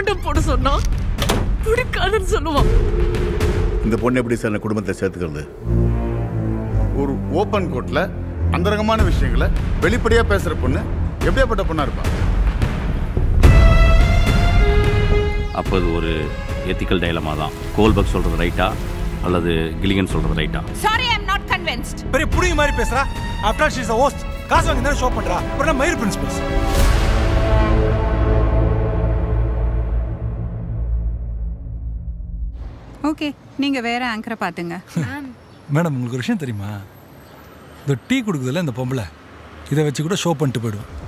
காண்டம் போட சொன்னா பிடிக்காதுன்னு சொல்லுவான் இந்த பொண்ணு எப்படி சார் இந்த குடும்பத்தை சேர்த்துக்கிறது ஒரு ஓப்பன் கோர்ட்ல அந்தரங்கமான விஷயங்களை வெளிப்படையா பேசுற பொண்ணு எப்படியாப்பட்ட பொண்ணா இருப்பா அப்போ அது ஒரு எத்திக்கல் டைலமா தான் கோல்பக் சொல்கிறது ரைட்டா அல்லது கிலிகன் சொல்கிறது ரைட்டா sorry I am not convinced பெரிய புடிங்க மாதிரி பேசுறா ஆஃப்டர் ஷீஸ் அ ஹோஸ்ட் காசு வாங்கி தானே ஷோ பண்றா அப்புறம் மயிர் பிரின்சிபல்ஸ் ஓகே நீங்க வேற ஆங்கரை பாத்துங்க மேடம் உங்களுக்கு ஒரு விஷயம் தெரியுமா இந்த டீ கொடுக்குதுல இந்த பொம்பளை இதை வச்சு கூட ஷோ பண்ணிட்டு போயிடுவோம்